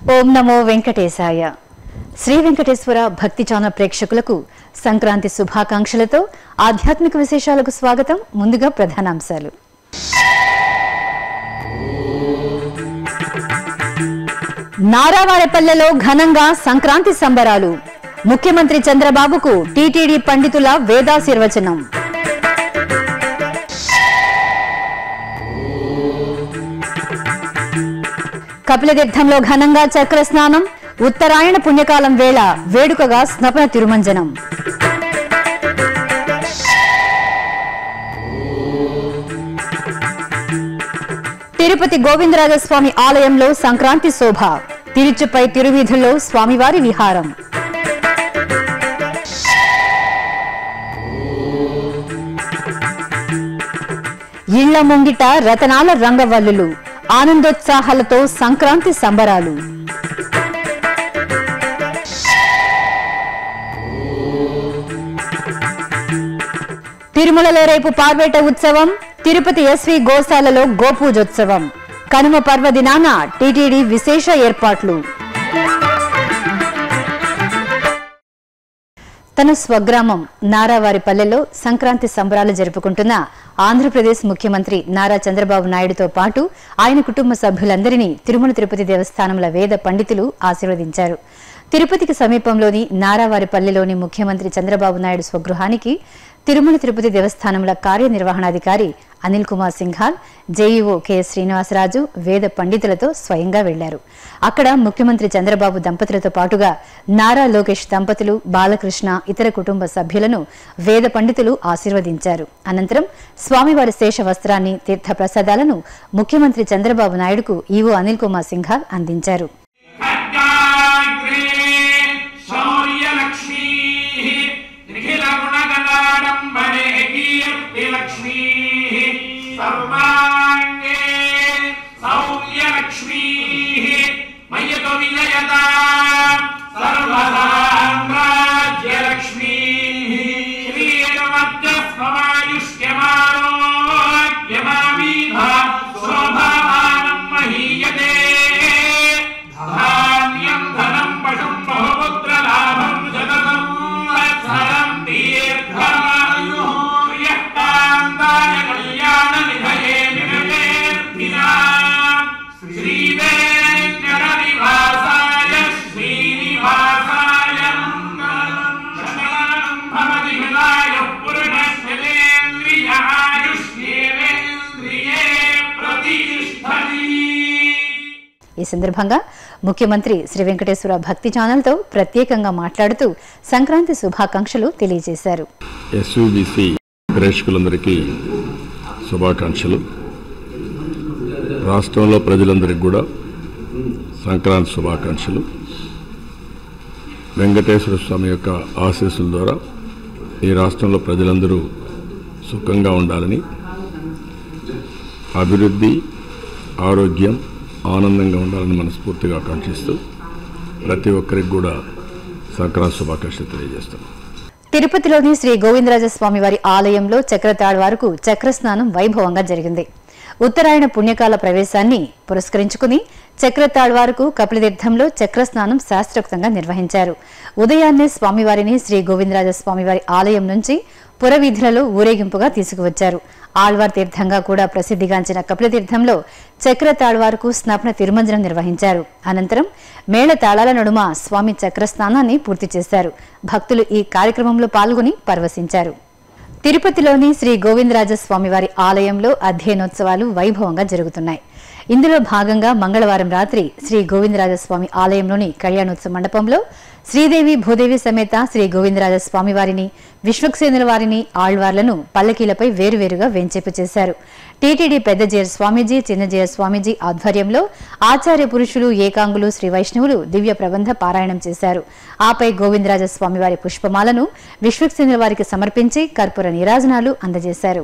ఓం నమో వెంకటేశాయ శ్రీ వెంకటేశ్వర భక్తి ఛానల్ ప్రేక్షకులకు సంక్రాంతి శుభాకాంక్షలతో ఆధ్యాత్మిక విశేషాలకు స్వాగతం ముందుగా ప్రధానాంశాలు నారావారపల్లెలో ఘనంగా సంక్రాంతి సంబరాలు ముఖ్యమంత్రి చంద్రబాబుకు టీటీడీ పండితుల వేదాశీర్వచనం కపిలతీర్థంలో ఘనంగా చక్ర స్నానం ఉత్తరాయణ పుణ్యకాలం వేళ వేడుకగా స్నపన తిరుమంజనం తిరుపతి గోవిందరాజస్వామి ఆలయంలో సంక్రాంతి శోభ తిరుచుపై తిరువీధుల్లో స్వామివారి విహారం ఇళ్ల ముంగిట రతనాల రంగవల్లులు ఆనందోత్సాహాలతో సంక్రాంతి సంబరాలు తిరుమలలో రేపు పార్వేట ఉత్సవం తిరుపతి ఎస్వి గోశాలలో గోపూజోత్సవం కనుమ పర్వదినాన టీటీడీ విశేష ఏర్పాట్లు తన స్వగ్రామం నారావారిపల్లెలో సంక్రాంతి సంబరాలు జరుపుకుంటున్న ఆంధ్రప్రదేశ్ ముఖ్యమంత్రి నారా చంద్రబాబు నాయుడుతో పాటు ఆయన కుటుంబ సభ్యులందరినీ తిరుమల తిరుపతి దేవస్థానముల వేద పండితులు ఆశీర్వదించారు తిరుపతికి సమీపంలోని నారావారిపల్లెలోని ముఖ్యమంత్రి చంద్రబాబు నాయుడు స్వగృహానికి తిరుమల తిరుపతి దేవస్థానముల కార్యనిర్వహణాధికారి అనిల్ కుమార్ సింఘాల్ జేఈఓ కెఎస్ శ్రీనివాసరాజు వేద పండితులతో స్వయంగా వెళ్లారు అక్కడ ముఖ్యమంత్రి చంద్రబాబు దంపతులతో పాటుగా నారా లోకేష్ దంపతులు బాలకృష్ణ ఇతర కుటుంబ సభ్యులను వేద పండితులు ఆశీర్వదించారు అనంతరం స్వామివారి శేష వస్త్రాన్ని తీర్థ ప్రసాదాలను ముఖ్యమంత్రి చంద్రబాబు నాయుడుకు ఈవో అనిల్ కుమార్ సింఘాల్ అందించారు ఖడ్గాగ్రే శౌర్యలక్ష్మీः నిఖిలగుణగణాడంబరే కీర్తిలక్ష్మీः సర్వాంగే శౌర్యలక్ష్మీः మయ్యతో విజయతా సర్వసామ్రాజ్యలక్ష్మీः శ్రీరమధ్యస్వమాయుష్యమారోగ్యమామీధ శోభామానం మహీయతే ధాన్యం ధనం పశుం బహుపుత్రలాభం శతసం వత్సరం దీర్ఘమాయుః ప్రియః కాంతాయ కళ్యాణ నిధయే నిరతేర్థినాం శ్రీ వెంకటనివాసాయ శ్రీనివాసాయ మంగళం శతమానం భవతి హృదాయ పురుషశ్చలేంద్రియాయుష్యేవేంద్రియే ప్రతిష్టతి ఈ సందర్భంగా ముఖ్యమంత్రి శ్రీ వెంకటేశ్వర భక్తి ఛానల్తో ప్రత్యేకంగా మాట్లాడుతూ సంక్రాంతి శుభాకాంక్షలు తెలియజేశారు ఎస్యూబీసీ ప్రేక్షకులందరికీ శుభాకాంక్షలు రాష్ట్రంలో ప్రజలందరికీ కూడా సంక్రాంతి శుభాకాంక్షలు వెంకటేశ్వర స్వామి యొక్క ఆశీస్సుల ద్వారా ఈ రాష్ట్రంలో ప్రజలందరూ సుఖంగా ఉండాలని అభివృద్ధి ఆరోగ్యం ఆనందంగా ఉండాలని మనస్ఫూర్తిగా ఆకాంక్షిస్తూ ప్రతి ఒక్కరికి కూడా సంక్రాంతి శుభాకాంక్షలు తెలియజేస్తున్నాం తిరుపతిలోని శ్రీ గోవిందరాజస్వామి వారి ఆలయంలో చక్రతాళ్ వరకు చక్రస్నానం వైభవంగా జరిగింది ఉత్తరాయణ పుణ్యకాల ప్రవేశాన్ని పురస్కరించుకుని చక్రతాళ్వారుకు కపిలతీర్థంలో చక్రస్నానం శాస్త్రోక్తంగా నిర్వహించారు ఉదయాన్నే స్వామివారిని శ్రీ గోవిందరాజ స్వామివారి ఆలయం నుంచి పురవీధులలో ఊరేగింపుగా తీసుకువచ్చారు ఆళ్వార్ తీర్థంగా కూడా ప్రసిద్ధిగాంచిన కపిలతీర్థంలో చక్ర తాళ్వారుకు స్నాపన తిరుమంజనం నిర్వహించారు అనంతరం మేళ తాళాల నడుమ స్వామి చక్ర స్నానాన్ని పూర్తి చేశారు భక్తులు ఈ కార్యక్రమంలో పాల్గొని పరవశించారు తిరుపతిలోని శ్రీ గోవిందరాజ స్వామివారి ఆలయంలో అధ్యయనోత్సవాలు వైభవంగా జరుగుతున్నాయి ఇందులో భాగంగా మంగళవారం రాత్రి శ్రీ గోవిందరాజస్వామి ఆలయంలోని కళ్యాణోత్సవ మండపంలో శ్రీదేవి భూదేవి సమేత శ్రీ గోవిందరాజ స్వామివారిని విశ్వక్సేనుల వారిని ఆళ్వార్లను పల్లకీలపై వేరువేరుగా వెంచేపు చేశారు టీటీడీ పెద్ద జేర్ స్వామీజీ చిన్న జేర్ స్వామీజీ ఆధ్వర్యంలో ఆచార్య పురుషులు ఏకాంగులు శ్రీ వైష్ణవులు దివ్య ప్రబంధ పారాయణం చేశారు ఆపై గోవిందరాజ స్వామివారి పుష్పమాలను విశ్వక్సేనుల వారికి సమర్పించి కర్పూర నీరాజనాలు అందజేశారు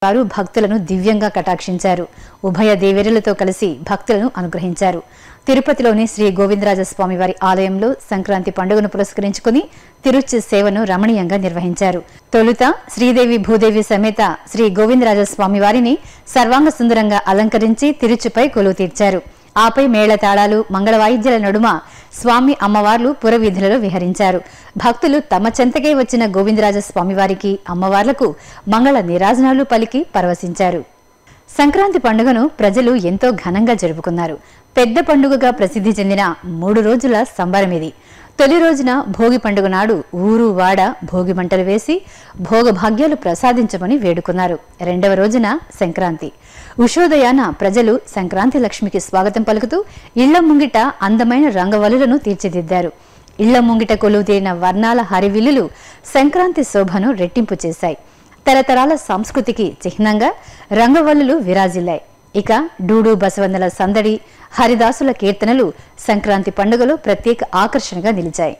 వారు భక్తులను దివ్యంగా కటాక్షించారు ఉభయ దేవేరులతో కలిసి భక్తులను అనుగ్రహించారు తిరుపతిలోని శ్రీ గోవిందరాజస్వామి వారి ఆలయంలో సంక్రాంతి పండుగను పురస్కరించుకుని తిరుచి సేవను రమణీయంగా నిర్వహించారు తొలుత శ్రీదేవి భూదేవి సమేత శ్రీ గోవిందరాజస్వామి వారిని సర్వాంగ సుందరంగా అలంకరించి తిరుచుపై కొలువు తీర్చారు ఆపై మేళతాళాలు మంగళ వాయిద్యాల నడుమ స్వామి అమ్మవార్లు పురవీధులలో విహరించారు భక్తులు తమ చెంతకే వచ్చిన గోవిందరాజ స్వామివారికి అమ్మవార్లకు మంగళ నీరాజనాలు పలికి పరవశించారు సంక్రాంతి పండుగను ప్రజలు ఎంతో ఘనంగా జరుపుకున్నారు పెద్ద పండుగగా ప్రసిద్ధి చెందిన మూడు రోజుల సంబరం ఇది తొలి రోజున భోగి పండుగ నాడు ఊరు వాడ భోగి మంటలు వేసి భోగభాగ్యాలు ప్రసాదించమని వేడుకున్నారు రెండవ రోజున సంక్రాంతి ఉషోదయాన ప్రజలు సంక్రాంతి లక్ష్మికి స్వాగతం పలుకుతూ ఇళ్ల ముంగిట అందమైన రంగవల్లులను తీర్చిదిద్దారు ఇళ్ల ముంగిట కొలువు తీరిన వర్ణాల హరివిల్లులు సంక్రాంతి శోభను రెట్టింపు చేశాయి తరతరాల సంస్కృతికి చిహ్నంగా రంగవల్లులు విరాజిల్లాయి ఇక డూడు బసవన్నల సందడి హరిదాసుల కీర్తనలు సంక్రాంతి పండుగలో ప్రత్యేక ఆకర్షణగా నిలిచాయి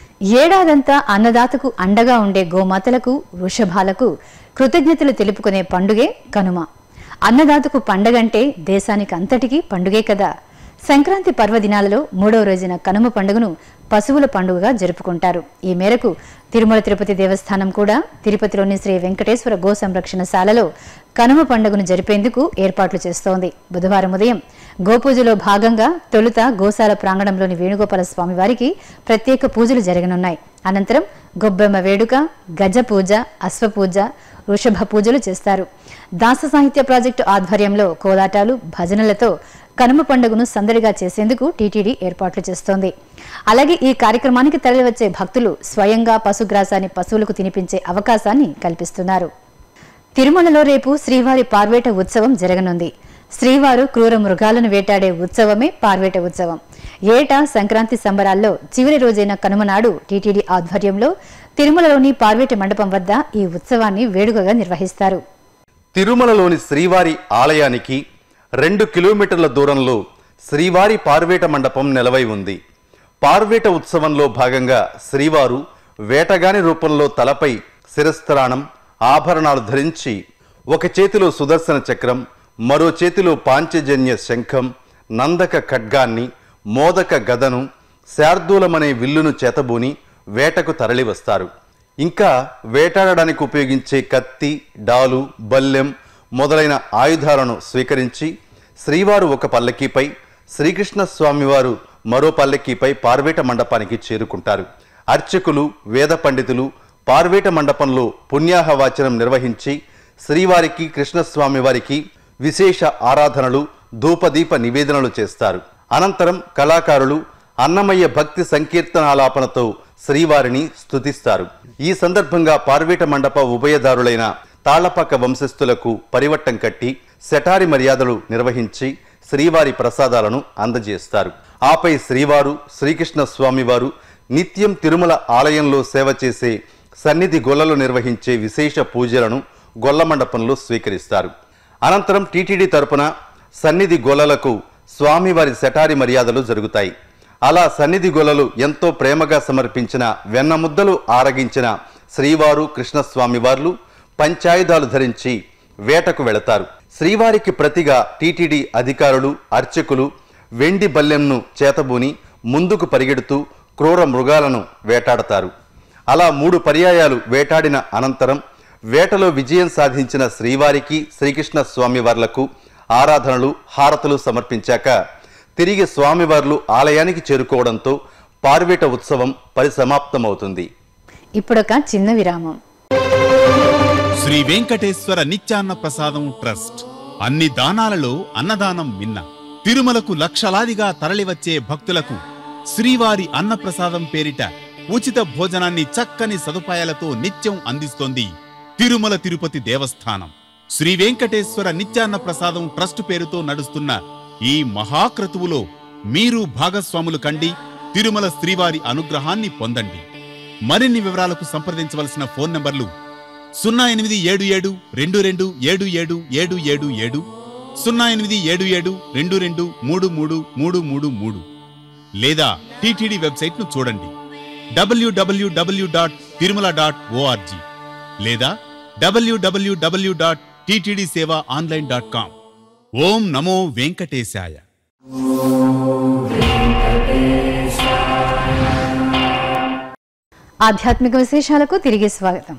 ఏడాదంతా అన్నదాతకు అండగా ఉండే గోమాతలకు వృషభాలకు కృతజ్ఞతలు తెలుపుకునే పండుగే కనుమ అన్నదాతకు పండగంటే దేశానికి అంతటికీ పండుగే కదా సంక్రాంతి పర్వదినాలలో మూడవ రోజున కనుమ పండుగను పశువుల పండుగగా జరుపుకుంటారు ఈ మేరకు తిరుమల తిరుపతి దేవస్థానం కూడా తిరుపతిలోని శ్రీ వెంకటేశ్వర గో సంరక్షణశాలలో కనుమ పండుగను జరిపేందుకు ఏర్పాట్లు చేస్తోంది బుధవారం ఉదయం గోపూజలో భాగంగా తొలుత గోశాల ప్రాంగణంలోని వేణుగోపాల స్వామి వారికి ప్రత్యేక పూజలు జరగనున్నాయి అనంతరం గొబ్బెమ్మ వేడుక గజ పూజ అశ్వపూజ వృషభ పూజలు చేస్తారు దాస సాహిత్య ప్రాజెక్టు ఆధ్వర్యంలో కోలాటాలు భజనలతో కనుమ పండుగను సందడిగా చేసేందుకు టీటీడీ ఏర్పాట్లు చేస్తోంది అలాగే ఈ కార్యక్రమానికి తరలివచ్చే భక్తులు స్వయంగా పశుగ్రాసాన్ని పశువులకు తినిపించే అవకాశాన్ని కల్పిస్తున్నారు తిరుమలలో రేపు శ్రీవారి పార్వేట ఉత్సవం జరగనుంది శ్రీవారు క్రూర మృగాలను వేటాడే ఉత్సవమే పార్వేట ఉత్సవం ఏటా సంక్రాంతి సంబరాల్లో చివరి రోజైన కనుమ నాడు టీటీడీ ఆధ్వర్యంలో తిరుమలలోని పార్వేట మండపం వద్ద ఈ ఉత్సవాన్ని వేడుకగా నిర్వహిస్తారు తిరుమలలోని శ్రీవారి ఆలయానికి రెండు కిలోమీటర్ల దూరంలో శ్రీవారి పార్వేట మండపం నెలవై ఉంది పార్వేట ఉత్సవంలో భాగంగా శ్రీవారు వేటగాని రూపంలో తలపై శిరస్త్రాణం ఆభరణాలు ధరించి ఒక చేతిలో సుదర్శన చక్రం మరో చేతిలో పాంచజన్య శంఖం నందక ఖడ్గాన్ని మోదక గదను శార్దూలమనే విల్లును చేతబూని వేటకు తరలివస్తారు ఇంకా వేటాడడానికి ఉపయోగించే కత్తి డాలు బల్లెం మొదలైన ఆయుధాలను స్వీకరించి శ్రీవారు ఒక పల్లకీపై శ్రీకృష్ణ స్వామివారు మరో పల్లకీపై పార్వేట మండపానికి చేరుకుంటారు అర్చకులు వేద పండితులు పార్వేట మండపంలో పుణ్యాహవాచనం నిర్వహించి శ్రీవారికి కృష్ణస్వామి వారికి విశేష ఆరాధనలు ధూపదీప నివేదనలు చేస్తారు అనంతరం కళాకారులు అన్నమయ్య భక్తి సంకీర్తనాలాపనతో శ్రీవారిని స్తుతిస్తారు ఈ సందర్భంగా పార్వేట మండప ఉభయదారులైన తాళ్లపాక వంశస్థులకు పరివట్టం కట్టి శటారి మర్యాదలు నిర్వహించి శ్రీవారి ప్రసాదాలను అందజేస్తారు ఆపై శ్రీవారు శ్రీకృష్ణ స్వామివారు నిత్యం తిరుమల ఆలయంలో సేవ చేసే సన్నిధి గొల్లలు నిర్వహించే విశేష పూజలను గొల్ల మండపంలో స్వీకరిస్తారు అనంతరం టీటీడీ తరపున సన్నిధి గొల్లలకు స్వామివారి శటారి మర్యాదలు జరుగుతాయి అలా సన్నిధి గొల్లలు ఎంతో ప్రేమగా సమర్పించిన వెన్న ముద్దలు ఆరగించిన శ్రీవారు కృష్ణస్వామివార్లు పంచాయుధాలు ధరించి వేటకు వెళతారు శ్రీవారికి ప్రతిగా టీటీడీ అధికారులు అర్చకులు వెండి బల్లెంను చేతబూని ముందుకు పరిగెడుతూ క్రూర మృగాలను వేటాడతారు అలా మూడు పర్యాయాలు వేటాడిన అనంతరం వేటలో విజయం సాధించిన శ్రీవారికి శ్రీకృష్ణ స్వామివార్లకు ఆరాధనలు హారతులు సమర్పించాక తిరిగి స్వామివార్లు ఆలయానికి చేరుకోవడంతో పార్వేట ఉత్సవం పరిసమాప్తమవుతుంది ఇప్పుడొక చిన్న విరామం శ్రీ వెంకటేశ్వర నిత్యాన్న ప్రసాదం ట్రస్ట్ అన్ని దానాలలో అన్నదానం మిన్న తిరుమలకు లక్షలాదిగా తరలివచ్చే భక్తులకు శ్రీవారి అన్నప్రసాదం పేరిట ఉచిత భోజనాన్ని చక్కని సదుపాయాలతో నిత్యం అందిస్తోంది తిరుమల తిరుపతి దేవస్థానం శ్రీ వెంకటేశ్వర నిత్యాన్న ప్రసాదం ట్రస్ట్ పేరుతో నడుస్తున్న ఈ మహాక్రతువులో మీరు భాగస్వాములు కండి తిరుమల శ్రీవారి అనుగ్రహాన్ని పొందండి మరిన్ని వివరాలకు సంప్రదించవలసిన ఫోన్ నంబర్లు సున్నా ఎనిమిది ఏడు ఏడు రెండు రెండు ఏడు ఏడు ఏడు ఏడు ఏడు సున్నా ఎనిమిది ఏడు ఏడు రెండు రెండు మూడు మూడు మూడు మూడు మూడు లేదా టీటీడీ వెబ్సైట్ను చూడండి డబ్ల్యూడబ్ల్యూడబ్ల్యూ డాట్ తిరుమల డాట్ ఓఆర్జీ లేదా డబ్ల్యూడబ్ల్యూడబ్ల్యూ dot TTD seva online dot com ఓం నమో వెంకటేశాయ ఆధ్యాత్మిక విశేషాలకు తిరిగి స్వాగతం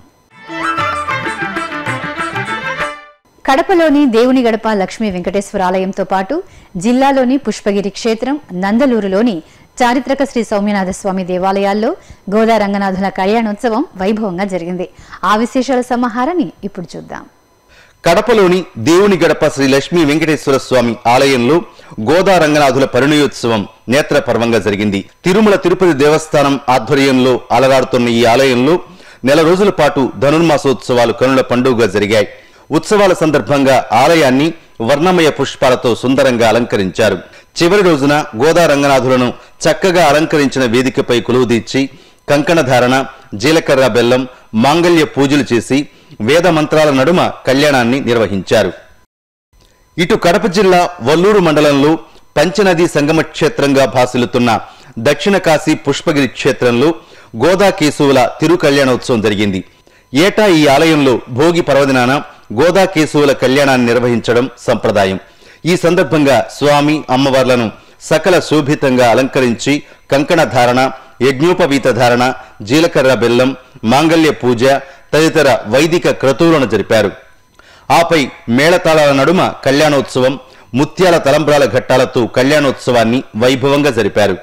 కడపలోని దేవుని గడప లక్ష్మీ వెంకటేశ్వర ఆలయంతో పాటు జిల్లాలోని పుష్పగిరి క్షేత్రం నందలూరులోని చారిత్రక శ్రీ సౌమ్యనాథ స్వామి దేవాలయాల్లో గోదా రంగనాథుల కళ్యాణోత్సవం వైభవంగా జరిగింది ఆ విశేషాల సమాహారాన్ని ఇప్పుడు చూద్దాం కడపలోని దేవుని గడప శ్రీ లక్ష్మీ వెంకటేశ్వర స్వామి ఆలయంలో గోదా రంగనాథుల పరిణయోత్సవం నేత్రపర్వంగా జరిగింది తిరుమల తిరుపతి దేవస్థానం ఆధ్వర్యంలో అలరాడుతున్న ఈ ఆలయంలో నెల రోజుల పాటు ధనుర్మాసోత్సవాలు కనుల పండుగగా జరిగాయి ఉత్సవాల సందర్భంగా ఆలయాన్ని వర్ణమయ పుష్పాలతో సుందరంగా అలంకరించారు చివరి రోజున గోదా రంగనాథులను చక్కగా అలంకరించిన వేదికపై కొలువుదీర్చి కంకణ ధారణ జీలకర్ర బెల్లం మాంగళ్య పూజలు చేసి వేద మంత్రాల నడుమ కళ్యాణాన్ని నిర్వహించారు ఇటు కడప జిల్లా వల్లూరు మండలంలో పంచనది సంగమ క్షేత్రంగా భాసిల్లుతున్న దక్షిణ కాశీ పుష్పగిరి క్షేత్రంలో గోదా కేశవుల తిరు కళ్యాణోత్సవం జరిగింది ఏటా ఈ ఆలయంలో భోగి పర్వదినాన గోదా కేశవుల కళ్యాణాన్ని నిర్వహించడం సంప్రదాయం ఈ సందర్భంగా స్వామి అమ్మవార్లను సకల శోభితంగా అలంకరించి కంకణ ధారణ యజ్ఞోపవీత ధారణ జీలకర్ర బెల్లం మాంగళ్య పూజ తదితర వైదిక క్రతువులను జరిపారు ఆపై మేళతాళాల నడుమ కళ్యాణోత్సవం ముత్యాల తలంబ్రాల ఘట్టాలతో కళ్యాణోత్సవాన్ని వైభవంగా జరిపారు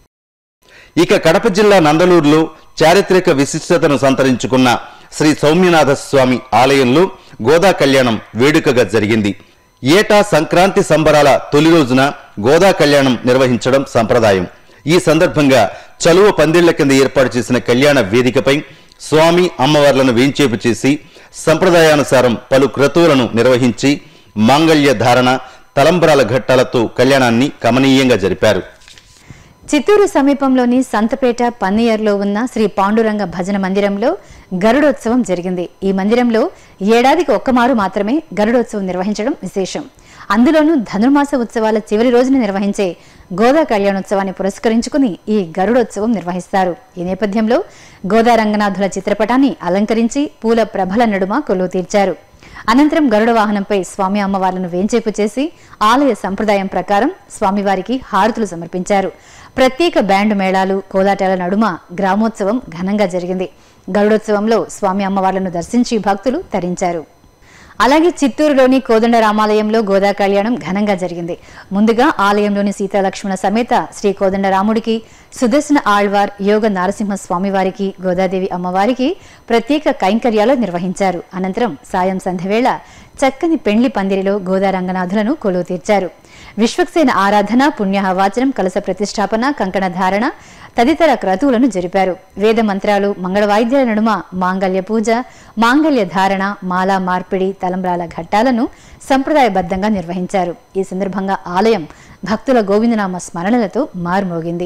ఇక కడప జిల్లా నందలూరులో చారిత్రక విశిష్టతను సంతరించుకున్న శ్రీ సౌమ్యనాథ స్వామి ఆలయంలో గోదా కళ్యాణం వేడుకగా జరిగింది ఏటా సంక్రాంతి సంబరాల తొలి రోజున గోదా కళ్యాణం నిర్వహించడం సంప్రదాయం ఈ సందర్భంగా చలువ పందిళ్ల కింద ఏర్పాటు చేసిన కళ్యాణ వేదికపై స్వామి అమ్మవార్లను వేంచేపు చేసి సంప్రదాయానుసారం పలు క్రతువులను నిర్వహించి మాంగళ్య ధారణ తలంబరాల ఘట్టాలతో కళ్యాణాన్ని కమనీయంగా జరిపారు చిత్తూరు సమీపంలోని సంతపేట పన్నియర్లో ఉన్న శ్రీ పాండురంగ భజన మందిరంలో గరుడోత్సవం జరిగింది ఈ మందిరంలో ఏడాదికి ఒక్కమారు మాత్రమే గరుడోత్సవం నిర్వహించడం విశేషం అందులోనూ ధనుర్మాస ఉత్సవాల చివరి రోజున నిర్వహించే గోదా కళ్యాణోత్సవాన్ని పురస్కరించుకుని ఈ గరుడోత్సవం నిర్వహిస్తారు ఈ నేపథ్యంలో గోదా రంగనాథుల చిత్రపటాన్ని అలంకరించి పూల ప్రభల నడుమ కొలువు తీర్చారు అనంతరం గరుడ వాహనంపై స్వామి అమ్మవార్లను వేంచేపు చేసి ఆలయ సంప్రదాయం ప్రకారం స్వామివారికి హారతులు సమర్పించారు ప్రత్యేక బ్యాండ్ మేళాలు కోలాటాల నడుమ గ్రామోత్సవం ఘనంగా జరిగింది గరుడోత్సవంలో స్వామి అమ్మవార్లను దర్శించి భక్తులు తరించారు అలాగే చిత్తూరులోని కోదండ రామాలయంలో గోదా కళ్యాణం ఘనంగా జరిగింది ముందుగా ఆలయంలోని సీతాలక్ష్మణ సమేత శ్రీ కోదండ రాముడికి సుదర్శన ఆళ్వార్ యోగ నారసింహ స్వామివారికి గోదాదేవి అమ్మవారికి ప్రత్యేక కైంకర్యాలు నిర్వహించారు అనంతరం సాయం సంధ్యవేళ చక్కని పెండ్లి పందిరిలో గోదా రంగనాథులను కొలువు తీర్చారు విశ్వక్సేన ఆరాధన పుణ్యహవాచనం కలస ప్రతిష్టాపన కంకణ ధారణ తదితర క్రతువులను జరిపారు వేద మంత్రాలు మంగళ వాయిద్యాల నడుమ మాంగళ్య పూజ మాంగళ్య ధారణ మాలా మార్పిడి తలంబ్రాల ఘట్టాలను సంప్రదాయబద్ధంగా నిర్వహించారు ఈ సందర్భంగా ఆలయం భక్తుల గోవిందనామ స్మరణలతో మారుమోగింది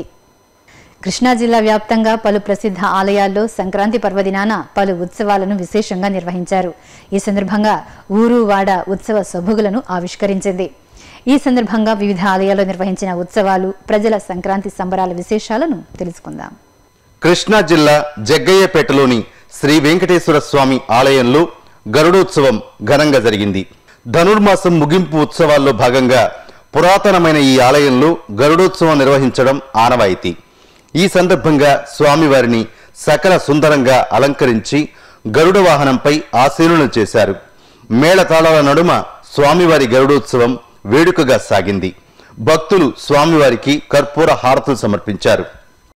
కృష్ణా జిల్లా వ్యాప్తంగా పలు ప్రసిద్ధ ఆలయాల్లో సంక్రాంతి పర్వదినాన పలు ఉత్సవాలను విశేషంగా నిర్వహించారు ఈ సందర్భంగా ఊరు వాడ ఉత్సవ సొబగులను ఆవిష్కరించింది ఈ సందర్భంగా వివిధ ఆలయాల్లో నిర్వహించిన ఉత్సవాలు ప్రజల సంక్రాంతి సంబరాల విశేషాలను తెలుసుకుందాం కృష్ణా జిల్లా జగ్గయ్యపేటలోని శ్రీ వెంకటేశ్వర స్వామి ఆలయంలో గరుడోత్సవం ఘనంగా జరిగింది ధనుర్మాసం ముగింపు ఉత్సవాల్లో భాగంగా పురాతనమైన ఈ ఆలయంలో గరుడోత్సవం నిర్వహించడం ఆనవాయితీ ఈ సందర్భంగా స్వామివారిని సకల సుందరంగా అలంకరించి గరుడ వాహనంపై ఆశీనులను చేశారు మేళతాళాల నడుమ స్వామివారి గరుడోత్సవం వేడుకగా సాగింది భక్తులు స్వామివారికి కర్పూర హారతులు సమర్పించారు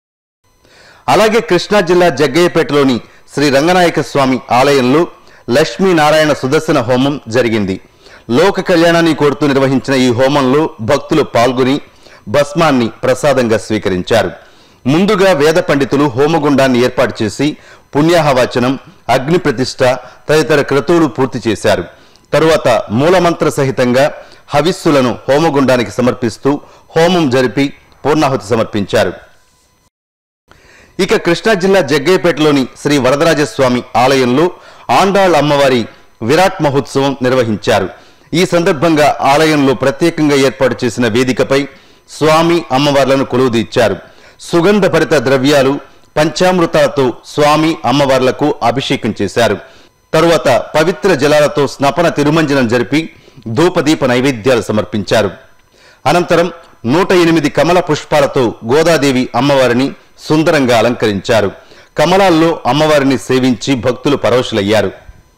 అలాగే కృష్ణా జిల్లా జగ్గయ్యపేటలోని శ్రీ రంగనాయక స్వామి ఆలయంలో లక్ష్మీనారాయణ సుదర్శన హోమం జరిగింది లోక కళ్యాణాన్ని కోరుతూ నిర్వహించిన ఈ హోమంలో భక్తులు పాల్గొని భస్మాన్ని ప్రసాదంగా స్వీకరించారు ముందుగా వేద పండితులు హోమగుండాన్ని ఏర్పాటు చేసి పుణ్యాహవాచనం అగ్ని ప్రతిష్ట తదితర క్రతువులు పూర్తి చేశారు తరువాత మూలమంత్ర సహితంగా హవిస్సులను హోమగుండానికి సమర్పిస్తూ హోమం జరిపి పూర్ణాహుతి సమర్పించారు ఇక కృష్ణా జిల్లా జగ్గయ్యపేటలోని శ్రీ వరదరాజస్వామి ఆలయంలో ఆండాళ్ అమ్మవారి విరాట్ మహోత్సవం నిర్వహించారు ఈ సందర్భంగా ఆలయంలో ప్రత్యేకంగా ఏర్పాటు చేసిన వేదికపై స్వామి అమ్మవార్లను కొలువుదీర్చారు సుగంధ భరిత ద్రవ్యాలు పంచామృతాలతో స్వామి అమ్మవార్లకు అభిషేకం చేశారు తరువాత పవిత్ర జలాలతో స్నపన తిరుమంజనం జరిపి ధూపదీప నైవేద్యాలు సమర్పించారు అనంతరం నూట ఎనిమిది కమల పుష్పాలతో గోదాదేవి అమ్మవారిని సుందరంగా అలంకరించారు కమలాల్లో అమ్మవారిని సేవించి భక్తులు పరవశులయ్యారు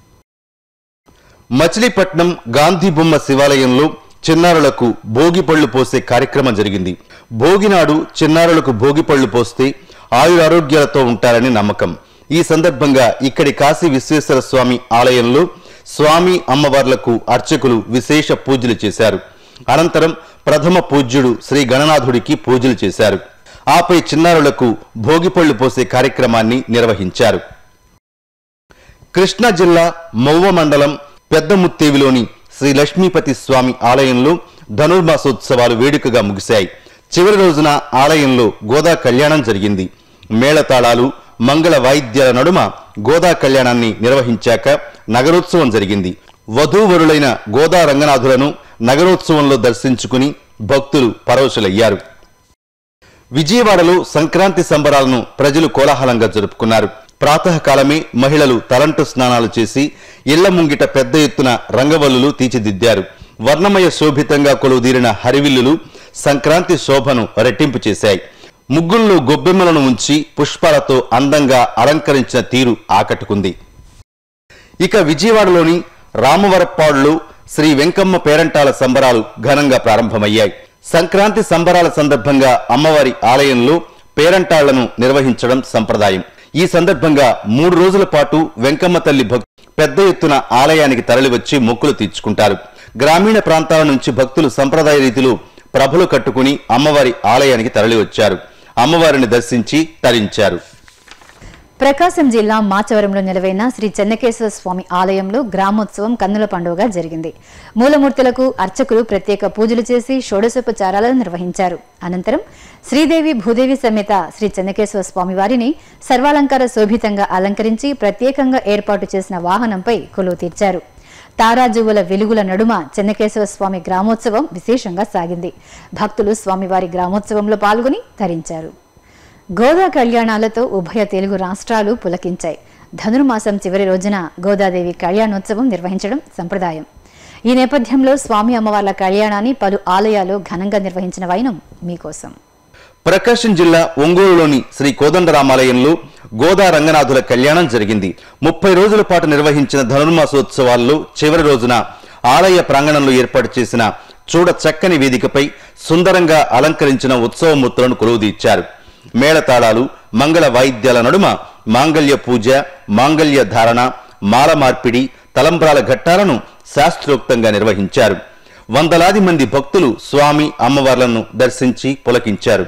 మచిలీపట్నం గాంధీ బొమ్మ శివాలయంలో చిన్నారులకు భోగి పళ్ళు పోసే కార్యక్రమం జరిగింది భోగినాడు చిన్నారులకు భోగి పళ్ళు పోస్తే ఆయురారోగ్యాలతో ఉంటారని నమ్మకం ఈ సందర్భంగా ఇక్కడి కాశీ విశ్వేశ్వర స్వామి ఆలయంలో స్వామి అమ్మవార్లకు అర్చకులు విశేష పూజలు చేశారు అనంతరం ప్రథమ పూజ్యుడు శ్రీ గణనాథుడికి పూజలు చేశారు ఆపై చిన్నారులకు భోగిపళ్ళు పోసే కార్యక్రమాన్ని నిర్వహించారు కృష్ణా జిల్లా మౌవ మండలం పెద్దముత్తేవిలోని శ్రీ లక్ష్మీపతి స్వామి ఆలయంలో ధనుర్మాసోత్సవాలు వేడుకగా ముగిశాయి చివరి రోజున ఆలయంలో గోదా కళ్యాణం జరిగింది మేళతాళాలు మంగళ వాయిద్యాల నడుమ గోదా కళ్యాణాన్ని నిర్వహించాక నగరోత్సవం జరిగింది వధూవరులైన గోదా రంగనాథులను నగరోత్సవంలో దర్శించుకుని భక్తులు పరవశులయ్యారు విజయవాడలో సంక్రాంతి సంబరాలను ప్రజలు కోలాహలంగా జరుపుకున్నారు ప్రాతకాలమే మహిళలు తలంటు స్నానాలు చేసి ఇళ్ల ముంగిట పెద్ద ఎత్తున రంగవల్లులు తీర్చిదిద్దారు వర్ణమయ శోభితంగా కొలువుదీరిన హరివిల్లులు సంక్రాంతి శోభను రెట్టింపు చేశాయి ముగ్గుల్లో గొబ్బెమ్మలను ఉంచి పుష్పాలతో అందంగా అలంకరించిన తీరు ఆకట్టుకుంది ఇక విజయవాడలోని రామవరప్పాడులో శ్రీ వెంకమ్మ పేరంటాల సంబరాలు ఘనంగా ప్రారంభమయ్యాయి సంక్రాంతి సంబరాల సందర్భంగా అమ్మవారి ఆలయంలో పేరంటాళ్లను నిర్వహించడం సంప్రదాయం ఈ సందర్భంగా మూడు రోజుల పాటు వెంకమ్మ తల్లి భక్తులు పెద్ద ఎత్తున ఆలయానికి తరలివచ్చి మొక్కులు తీర్చుకుంటారు గ్రామీణ ప్రాంతాల నుంచి భక్తులు సంప్రదాయ రీతిలో ప్రభలు కట్టుకుని అమ్మవారి ఆలయానికి తరలివచ్చారు అమ్మవారిని దర్శించి తరించారు ప్రకాశం జిల్లా మాచవరంలో నిలవైన శ్రీ చెన్నకేశ్వర స్వామి ఆలయంలో గ్రామోత్సవం కన్నుల పండుగగా జరిగింది మూలమూర్తులకు అర్చకులు ప్రత్యేక పూజలు చేసి షోడశోపచారాలను నిర్వహించారు అనంతరం శ్రీదేవి భూదేవి సమేత శ్రీ చెన్నకేశ్వర స్వామి వారిని సర్వాలంకార శోభితంగా అలంకరించి ప్రత్యేకంగా ఏర్పాటు చేసిన వాహనంపై కొలువు తీర్చారు తారాజువుల వెలుగుల నడుమ చెన్నకేశవ స్వామి గ్రామోత్సవం విశేషంగా సాగింది భక్తులు స్వామివారి గ్రామోత్సవంలో పాల్గొని తరించారు గోదా కళ్యాణాలతో ఉభయ తెలుగు రాష్ట్రాలు పులకించాయి ధనుర్మాసం చివరి రోజున గోదాదేవి కళ్యాణోత్సవం నిర్వహించడం సంప్రదాయం ఈ నేపథ్యంలో స్వామి అమ్మవార్ల కళ్యాణాన్ని పలు ఆలయాలు ఘనంగా నిర్వహించిన వైనం మీకోసం ప్రకాశం జిల్లా ఒంగోలులోని శ్రీ కోదండరామాలయంలో గోదా రంగనాథుల కళ్యాణం జరిగింది ముప్పై రోజుల పాటు నిర్వహించిన ధనుర్మాసోత్సవాల్లో చివరి రోజున ఆలయ ప్రాంగణంలో ఏర్పాటు చేసిన చూడ చక్కని వేదికపై సుందరంగా అలంకరించిన ఉత్సవమూర్తులను కొలువుదీర్చారు మేళతాళాలు మంగళ వాయిద్యాల నడుమ మాంగళ్య పూజ మాంగళ్య ధారణ మాల మార్పిడి తలంబ్రాల ఘట్టాలను శాస్త్రోక్తంగా నిర్వహించారు వందలాది మంది భక్తులు స్వామి అమ్మవార్లను దర్శించి పులకించారు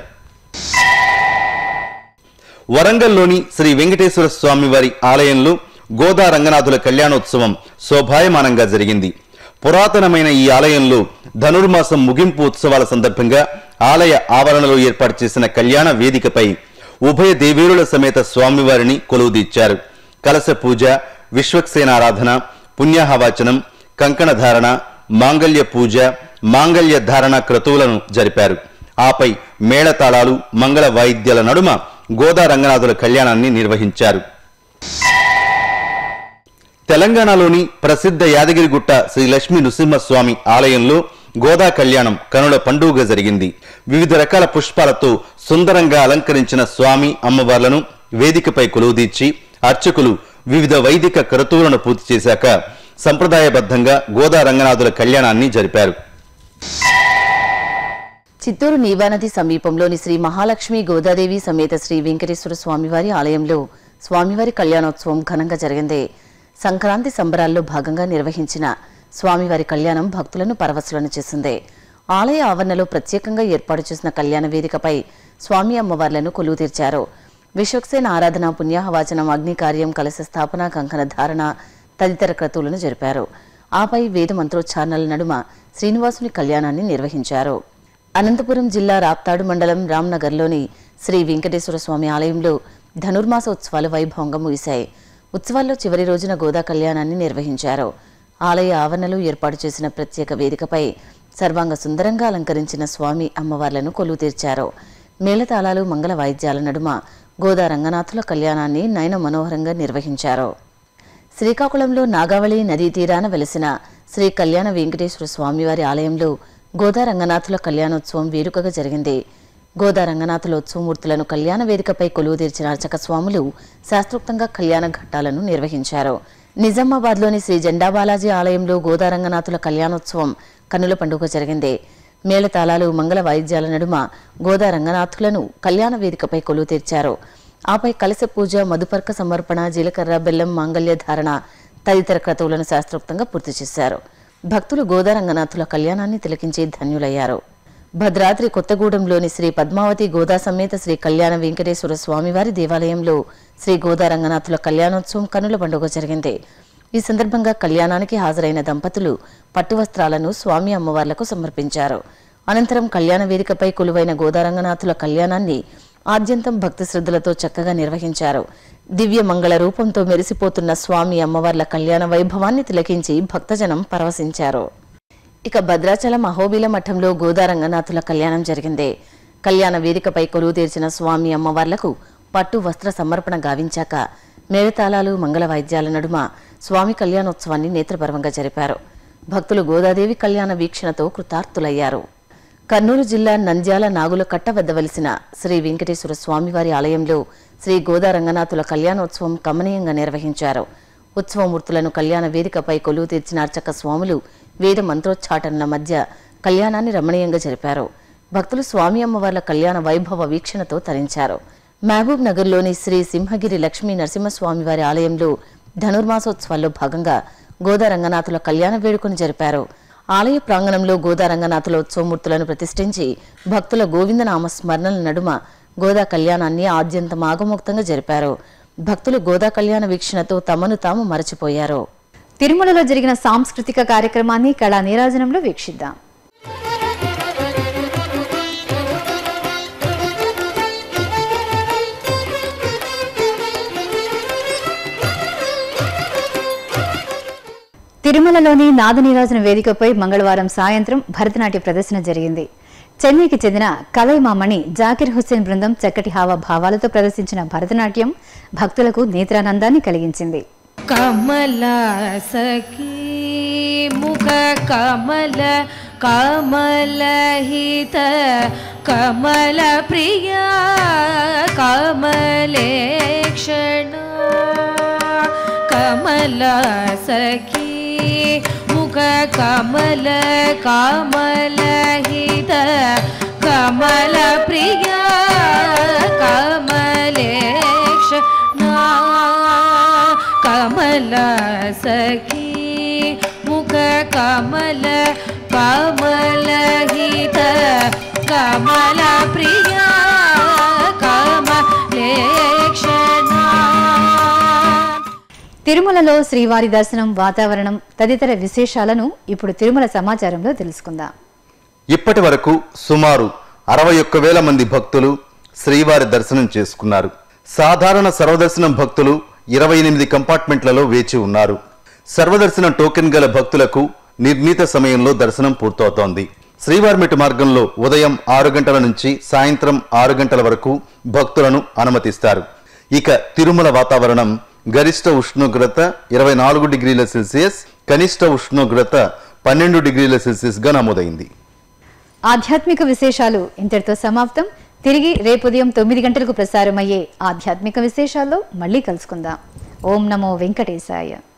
వరంగల్లోని శ్రీ వెంకటేశ్వర స్వామి వారి ఆలయంలో గోదా రంగనాథుల కళ్యాణోత్సవం శోభాయమానంగా జరిగింది పురాతనమైన ఈ ఆలయంలో ధనుర్మాసం ముగింపు ఉత్సవాల సందర్భంగా ఆలయ ఆవరణలో ఏర్పాటు చేసిన కళ్యాణ వేదికపై ఉభయ దేవేరుల సమేత స్వామివారిని కొలువుదీర్చారు కలశ పూజ విశ్వక్సేనారాధన పుణ్యాహవాచనం కంకణధారణ మాంగళ్య పూజ మాంగళ్య ధారణ క్రతువులను జరిపారు ఆపై మేళతాళాలు మంగళ వాయిద్యాల నడుమ గోదా రంగనాథుల కళ్యాణాన్ని నిర్వహించారు తెలంగాణలోని ప్రసిద్ధ యాదగిరిగుట్ట శ్రీ లక్ష్మీ నృసింహస్వామి ఆలయంలో గోదా కళ్యాణం కనుల పండుగ జరిగింది వివిధ రకాల పుష్పాలతో సుందరంగా అలంకరించిన స్వామి అమ్మవార్లను వేదికపై కొలువుదీర్చి అర్చకులు వివిధ వైదిక క్రతువులను పూర్తి చేశాక సంప్రదాయబద్ధంగా గోదా రంగనాథుల కళ్యాణాన్ని జరిపారు చిత్తూరు నీవానది సమీపంలోని శ్రీ మహాలక్ష్మి గోదాదేవి సమేత శ్రీ వెంకటేశ్వర స్వామివారి ఆలయంలో స్వామివారి కళ్యాణోత్సవం ఘనంగా జరిగింది సంక్రాంతి సంబరాల్లో భాగంగా నిర్వహించిన స్వామివారి కళ్యాణం భక్తులను పరవశులను చేసింది ఆలయ ఆవరణలో ప్రత్యేకంగా ఏర్పాటు చేసిన కళ్యాణ వేదికపై స్వామి అమ్మవార్లను కొలువు తీర్చారు విశ్వక్సేన ఆరాధన పుణ్యాహవాచనం అగ్ని కార్యం కలశ స్థాపన కంకణ ధారణ తదితర క్రతువులను జరిపారు ఆపై వేద మంత్రోచ్చారణల నడుమ శ్రీనివాసుని కళ్యాణాన్ని నిర్వహించారు అనంతపురం జిల్లా రాప్తాడు మండలం రామ్నగర్లోని శ్రీ వెంకటేశ్వర స్వామి ఆలయంలో ధనుర్మాస ఉత్సవాలు వైభవంగా ముగిశాయి ఉత్సవాల్లో చివరి రోజున గోదా కళ్యాణాన్ని నిర్వహించారు ఆలయ ఆవరణలో ఏర్పాటు చేసిన ప్రత్యేక వేదికపై సర్వాంగ సుందరంగా అలంకరించిన స్వామి అమ్మవార్లను కొలువు తీర్చారు మేళతాళాలు మంగళ వాయిద్యాల నడుమ గోదా రంగనాథుల కళ్యాణాన్ని నయన మనోహరంగా నిర్వహించారు శ్రీకాకుళంలో నాగావళి నదీ తీరాన వెలసిన శ్రీ కళ్యాణ వెంకటేశ్వర స్వామివారి ఆలయంలో గోదా రంగనాథుల కళ్యాణోత్సవం వేడుకగా జరిగింది గోదా రంగనాథుల ఉత్సవమూర్తులను కళ్యాణ వేదికపై కొలువు తీర్చిన అర్చక స్వాములు శాస్త్రోక్తంగా కళ్యాణ ఘట్టాలను నిర్వహించారు నిజామాబాద్లోని శ్రీ జెండా బాలాజీ ఆలయంలో గోదా రంగనాథుల కళ్యాణోత్సవం కన్నుల పండుగ జరిగింది మేళతాళాలు మంగళ వాయిద్యాల నడుమ గోదా రంగనాథులను కళ్యాణ వేదికపై కొలువు తీర్చారు ఆపై కలశ పూజ మధుపర్క సమర్పణ జీలకర్ర బెల్లం మాంగళ్య ధారణ తదితర క్రతువులను శాస్త్రోక్తంగా పూర్తి చేశారు భక్తులు గోదా రంగనాథుల కళ్యాణాన్ని తిలకించి ధన్యులయ్యారు భద్రాద్రి కొత్తగూడెంలోని శ్రీ పద్మావతి గోదా సమేత శ్రీ కళ్యాణ వెంకటేశ్వర స్వామివారి దేవాలయంలో శ్రీ గోదా రంగనాథుల కళ్యాణోత్సవం కనుల పండుగ జరిగింది ఈ సందర్భంగా కళ్యాణానికి హాజరైన దంపతులు పట్టు వస్త్రాలను స్వామి అమ్మవార్లకు సమర్పించారు అనంతరం కళ్యాణ వేదికపై కొలువైన గోదారంగనాథుల కళ్యాణాన్ని ఆద్యంతం భక్తి శ్రద్ధలతో చక్కగా నిర్వహించారు దివ్య మంగళ రూపంతో మెరిసిపోతున్న స్వామి అమ్మవార్ల కళ్యాణ వైభవాన్ని తిలకించి భక్తజనం పరవశించారు ఇక భద్రాచలం అహోబిల మఠంలో గోదారంగనాథుల కళ్యాణం జరిగింది కళ్యాణ వేదికపై కొలువు తీర్చిన స్వామి అమ్మవార్లకు పట్టు వస్త్ర సమర్పణ గావించాక మేళతాళాలు మంగళ వాయిద్యాల నడుమ స్వామి కళ్యాణోత్సవాన్ని నేత్రపర్వంగా జరిపారు భక్తులు గోదాదేవి కళ్యాణ వీక్షణతో కృతార్థులయ్యారు కర్నూలు జిల్లా నంద్యాల నాగుల కట్ట వద్ద వెలిసిన శ్రీ వెంకటేశ్వర స్వామివారి ఆలయంలో శ్రీ గోదా రంగనాథుల కళ్యాణోత్సవం కమనీయంగా నిర్వహించారు ఉత్సవమూర్తులను కళ్యాణ వేదికపై కొలువు తీర్చిన అర్చక స్వాములు వేద మంత్రోచ్చాటనల మధ్య కళ్యాణాన్ని రమణీయంగా జరిపారు భక్తులు స్వామి అమ్మవార్ల కళ్యాణ వైభవ వీక్షణతో తరించారు మహబూబ్ నగర్లోని శ్రీ సింహగిరి లక్ష్మీ నరసింహస్వామివారి ఆలయంలో ధనుర్మాసోత్సవాల్లో భాగంగా గోదా రంగనాథుల కళ్యాణ వేడుకను జరిపారు ఆలయ ప్రాంగణంలో గోదా రంగనాథుల ఉత్సవమూర్తులను ప్రతిష్ఠించి భక్తుల గోవిందనామ స్మరణల నడుమ గోదా కళ్యాణాన్ని ఆద్యంతం ఆగమోక్తంగా జరిపారు భక్తులు గోదా కళ్యాణ వీక్షణతో తమను తాము మరచిపోయారు తిరుమలలో జరిగిన సాంస్కృతిక కార్యక్రమాన్ని కళా నీరాజనంలో వీక్షిద్దాం తిరుమలలోని నాదనీరాజన వేదికపై మంగళవారం సాయంత్రం భరతనాట్య ప్రదర్శన జరిగింది చెన్నైకి చెందిన కలైమామణి జాకిర్ హుస్సేన్ బృందం చక్కటి హావభావాలతో ప్రదర్శించిన భరతనాట్యం భక్తులకు నేత్రానందాన్ని కలిగించింది కమల సఖీ ముఖ కమల కమలహిత కమల ప్రియ కమలేక్షణ కమల సఖీ ముఖ కమల కమలహిత కమల ప్రియ కమలేక్షణ కమల సఖీ ముఖ కమల కమలహిత కమల ప్రియ కమలేక్షణ తిరుమలలో శ్రీవారి దర్శనం వాతావరణం తదితర విశేషాలను ఇప్పుడు తిరుమల సమాచారంలో తెలుసుకుందాం ఇప్పటి వరకు సుమారు అరవై ఒక్క వేల మంది భక్తులు శ్రీవారి దర్శనం చేసుకున్నారు సాధారణ సర్వదర్శనం భక్తులు ఇరవై ఎనిమిది కంపార్ట్మెంట్లలో వేచి ఉన్నారు సర్వదర్శనం టోకెన్ గల భక్తులకు నిర్ణీత సమయంలో దర్శనం పూర్తవుతోంది శ్రీవారిమెట్టు మార్గంలో ఉదయం ఆరు గంటల నుంచి సాయంత్రం ఆరు గంటల వరకు భక్తులను అనుమతిస్తారు ఇక తిరుమల వాతావరణం గరిష్ట ఉష్ణోగ్రత ఇరవై నాలుగు డిగ్రీల సెల్సియస్ కనిష్ట ఉష్ణోగ్రత పన్నెండు డిగ్రీల సెల్సియస్ గా నమోదైంది ఆధ్యాత్మిక విశేషాలు ఇంతటితో సమాప్తం తిరిగి రేపు ఉదయం తొమ్మిది గంటలకు ప్రసారమయ్యే ఆధ్యాత్మిక విశేషాల్లో మళ్ళీ కలుసుకుందాం ఓం నమో వెంకటేశాయ